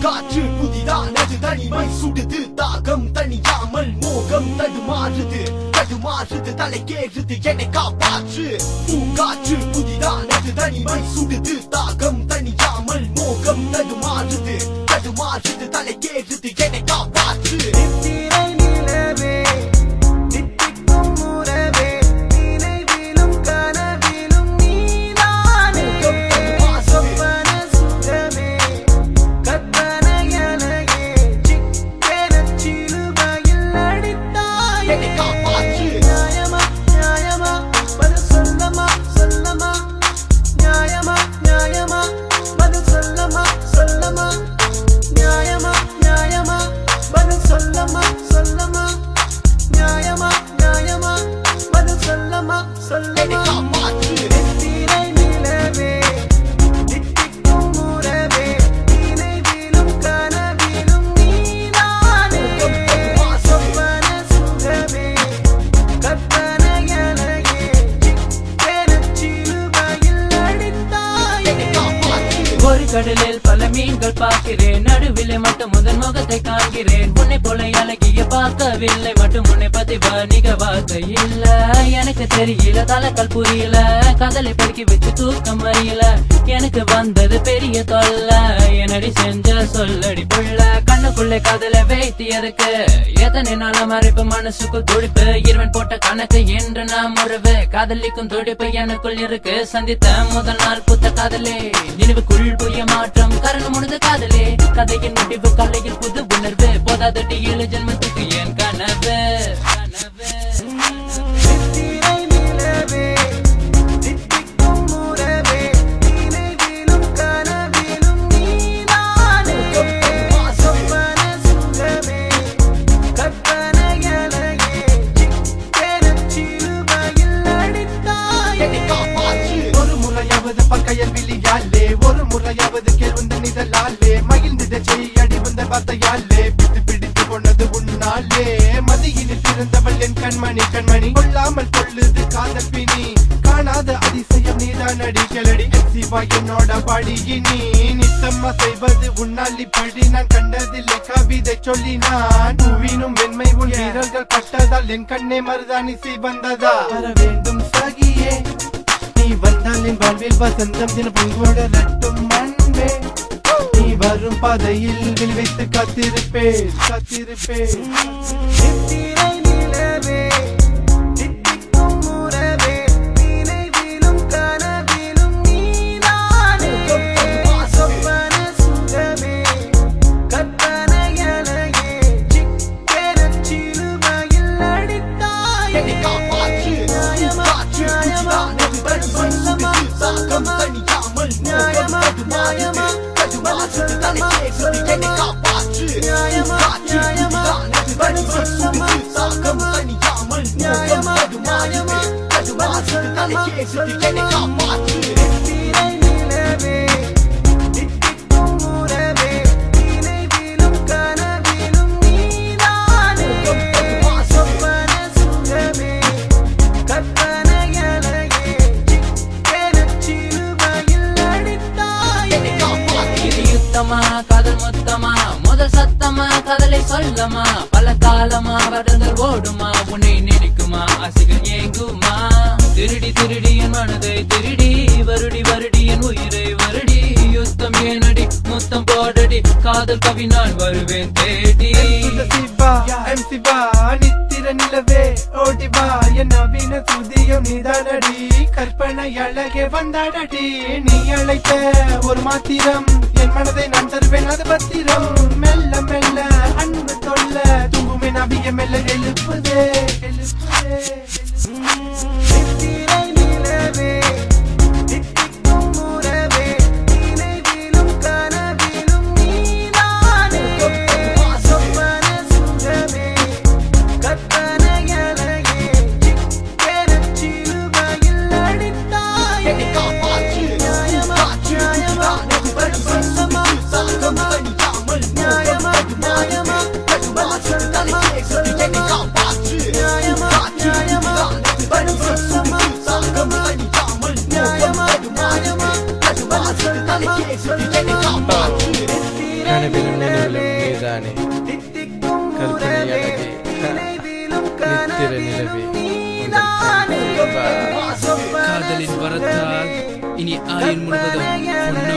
பூங்காற்று புதிதானது தனிமை சுடுது தாகம் தனியாமல் மோகம் தடுமாறுது தடுமாறுது தலைக்கேறுது என்னை காப்பாற்று பூங்காற்று புதிதானது தனிமை சுடுது தாகம் தனியாமல் மோகம் தடுமாறுது தடுமாறுது தலைக்கேறுது என்னை காப்பாற்று நித்திரை நிலவே தித்திக்கும் உறவே நினைவிலும் கனவிலும் நீதானே சொப்பன சுகமே கற்பனையலையே சிக்கெனச் சிலுவையில் அடித்தாயே என்னை காப்பாற்று. நியாயமா நியாயமா பதில் சொல்லமா சொல்லமா நியாயமா நியாயமா பதில் சொல்லமா சொல்லமா நியாயமா நியாயமா பதில் சொல்லமா சொல்லமா நியாயமா நியாயமா பதில் சொல்லமா என்னை சொல்லமா காப்பாற்று நித்திரை நிலவே தித்திக்கும் உறவே நினைவிலும் கனவிலும் நீதானே சொப்பன சுகமே கற்பனையலையே சிக்கெனச் சிலுவையில் அடித்தாயே என்னை காப்பாற்று ஒரு கடலில் பல மீன்கள் பார்க்கிறேன் நடுவிலே மட்டும் முதன் முகத்தை காண்கிறேன் உன்னை போல அழகிய பார்க்கவில்லை மட்டும் உன்னை பத்தி வணிக வார்த்தை இல்ல எனக்கு தெரியல தலைக்கல் புரியல கதலை படுக்கி வச்சு தூக்கம் வரையில எனக்கு வந்தது பெரிய தொல்லை என்னடி செஞ்ச சொல்லடி புள்ள கண்ணுக்குள்ளே காதல வைத்தியதுக்கு எத்தனை நாள மறைப்பு மனசுக்குள் துடிப்பு இருவன் போட்ட கணக்கு என்று நாம் உறவு காதலிக்கும் துடிப்பு எனக்குள் இருக்கு சந்தித்த முதல் நாள் புத்த காதலே நினைவுக்குள் புதிய மாற்றம் கரணம் முடிந்த காதலே கதையின் முடிவு கலையில் புது உணர்வு போதாதடி ஏழு ஜென்மத்துக்கு என் கனவு கனவு நித்திரை நிலவே தித்திக்கும் உறவே நினைவிலும் கனவிலும் நீதானே சொப்பன சுகமே கற்பனையலையே சிக்கெனச் சிலுவையில் அடித்தாயே என்னை காப்பாற்று ஒரு முறையாவது பக்கையல் விழியாலே ஒரு முறையாவது கேள்வந்த நிதலாலே மகிழ்ந்திட செய்யடி வந்த வார்த்தையாலே பிடித்து பிடித்து கொண்டது உன்னாலே மதியினில் பிறந்தவள் என் கண்மணி கண்மணி கொள்ளாமல் கொள்ளுது காதல் பிணி காணாத அதிசயம் நீதான் அடி கிளடி சிவா என்னோட படியினி நித்தம்மா செய்வது உன்னால் இப்படி நான் கண்டதில்லை கவிதை சொல்லி நான் பூவினும் வெண்மை உன் வீரர்கள் பட்டதால் என் கண்ணே மருதாணி வந்ததா வர வேண்டும் சகியே நீ வந்தால் என் வாழ்வில் வசந்தம் தின பொங்கோட நட்டும் மண்பே நீ வரும் பாதையில் வில் வைத்து காத்திருப்பேன் காத்திருப்பேன் நித்திரை நிலவே தித்திக்கும் உறவே நினைவிலும் கனவிலும் நீதானே சொப்பன சுகமே கற்பனையலையே சிக்கெனச் சிலுவையில் அடித்தாயே என்னை காப்பாற்று நியாயமா நியாயமா பதில் சொல்லமா சொல்லமா நியாயமா நியாயமா பதில் சொல்லமா என்னை சொல்லமா காப்பாற்று நியாயமா நியாயமா பதில் சொல்லமா சொல்லமா நியாயமா நியாயமா பதில் சொல்லமா என்னை சொல்லமா காப்பாற்று நித்திரை நிலவே தித்திக்கும் உறவே நினைவிலும் கனவிலும் நீதானே சொப்பன சுகமே கற்பனையலையே சிக்கெனச் சிலுவையில் அடித்தாயே என்னை காப்பாற்று இது யுத்தமா காதல் மொத்தமா முதல் சத்தமா காதலை சொல்லமா பல காலமா வருடங்கள் ஓடுமா உன்னை நினைக்குமா ஆசைகள் ஏங்குமா திருடி திருடி என் மனதை திருடி வருடி வருடி என் உயிரை வருடி யுத்தம் ஏனடி முத்தம் போடடி காதல் கவி நான் வருவேன் தேடி சுத சிவா எம் சிவா நித்திர நிலவே ஓடி வா என் நவீன சுதியம் நிதானடி கற்பனை அழகே வந்தாடடி நீ அழைத்த ஒரு மாத்திரம் என் மனதை நான் தருவேன் அது பத்திரம் மெல்ல மெல்ல அன்பு தொல்ல தூங்குமே நவிய மெல்ல எழுப்புதே எழுப்புதே நித்திரை நிலவே தித்திக்கும் உறவே நினைவிலும் கனவிலும் நீதானே சொப்பன சுகமே கற்பனையலையே சிக்கெனச் சிலுவையில் அடித்தாயே என்னை காப்பாற்று நியாயமா நியாயமா பதில் சொல்லமா சொல்லமா நியாயமா நியாயமா பதில் சொல்லமா சொல்லமா நியாயமா நியாயமா கற்பனை அழகே நித்திர நிலவே உந்தன் கண்கள் வா. காதலின் வரத்தால் இனி ஆயுள் முழுவதும் உன்னோடு